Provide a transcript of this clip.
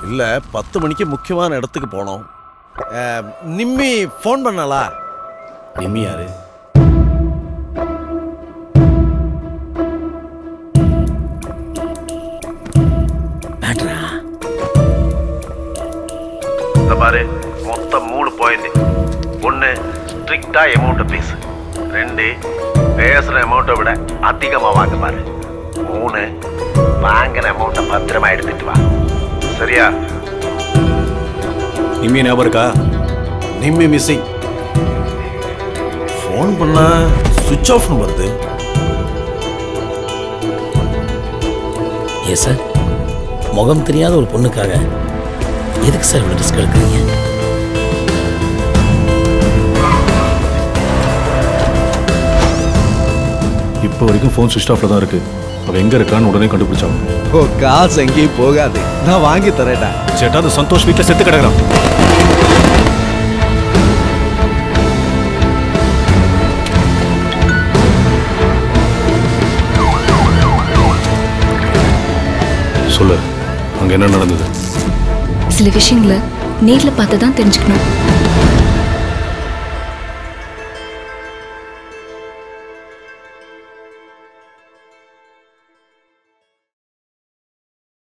இல்லை பத்து மணிக்கு முக்கியமான இடத்துக்கு போனோம் அஹ், நிம்மி ஃபோன் பண்ணாளா நிம்மி யாரு மேட்ரா இந்த பாரு மொத்தம் மூணு பாயிண்ட் ஒன்று ஸ்ட்ரிக்டாக அமௌண்ட்டை பேசு ரெண்டு பேசுகிற அமௌண்ட்டை விட அதிகமாக வாங்க பாரு மூணு வாங்கின அமௌண்ட்டை பத்திரமா எடுத்துட்டு வா சரியா நிம்மி ஞாபகம் இருக்கா நிம்மி மிஸ்ஸிங் ஃபோன் பண்ணா சுவிட்ச் ஆஃப்னு வருது ஏ சார் முகம் தெரியாத ஒரு பொண்ணுக்காக எதுக்கு சார் இவ்வளோ ரிஸ்க் எடுக்கிறீங்க இப்போ வரைக்கும் ஃபோன் சுவிச் ஆஃப்ல தான் இருக்கு அவ எங்க இருக்கான்னு உடனே கண்டுபிடிச்சாங்க ஓ காசு எங்கேயும் போகாது நான் வாங்கி தரேன்டா சேட்டா அந்த சந்தோஷ் வீட்டில் செத்து கிடக்குறான் சொல்லு அங்க என்ன நடந்தது சில விஷயங்களை நேர்ல பார்த்து தான் தெரிஞ்சுக்கணும்